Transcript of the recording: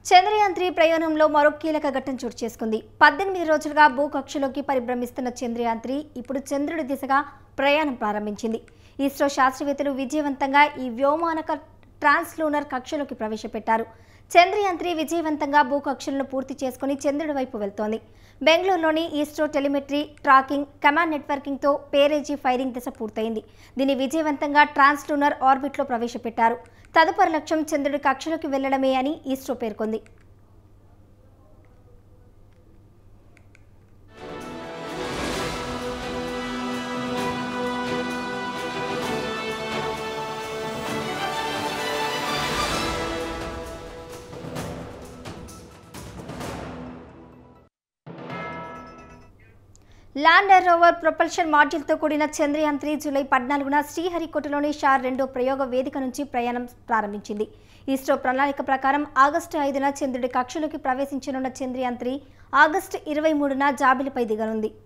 Chandrayaan three ప్రయాణంలో మరో కీలక ఘట్టం చోటు చేసుకుంది పద్దెనిమిది రోజులుగా భూకక్షలోకి పరిభ్రమిస్తున్న చంద్రయాన్ త్రీ ఇప్పుడు చంద్రుడి దిశగా ప్రయాణం ప్రారంభించింది ఇస్రో శాస్త్రవేత్తలు విజయవంతంగా ఈ వ్యోమానక ట్రాన్స్లూనర్ కక్షలోకి ప్రవేశపెట్టారు చంద్రయాన్ త్రీ విజయవంతంగా భూకక్షలను పూర్తి చేసుకుని చంద్రుడి వైపు వెళ్తోంది బెంగళూరులోని ఈస్రో టెలిమెట్రీ ట్రాకింగ్ కమాండ్ నెట్వర్కింగ్తో పేరేజీ ఫైరింగ్ దశ పూర్తయింది దీన్ని విజయవంతంగా ట్రాన్స్లూనర్ ఆర్బిట్లో ప్రవేశపెట్టారు తదుపరి లక్ష్యం చంద్రుడి కక్షలోకి వెళ్లడమే అని ఇస్రో పేర్కొంది ల్యాండర్ రోవర్ ప్రొపల్షన్ మాడ్యూల్తో కూడిన చంద్రయాన్ త్రీ జూలై పద్నాలుగున శ్రీహరికోటలోని షార్ రెండో ప్రయోగ వేదిక నుంచి ప్రయాణం ప్రారంభించింది ఇస్రో ప్రణాళిక ప్రకారం ఆగస్టు ఐదున చంద్రుడి కక్షలోకి ప్రవేశించనున్న చంద్రయాన్ త్రీ ఆగస్టు ఇరవై మూడున జాబిలిపై దిగనుంది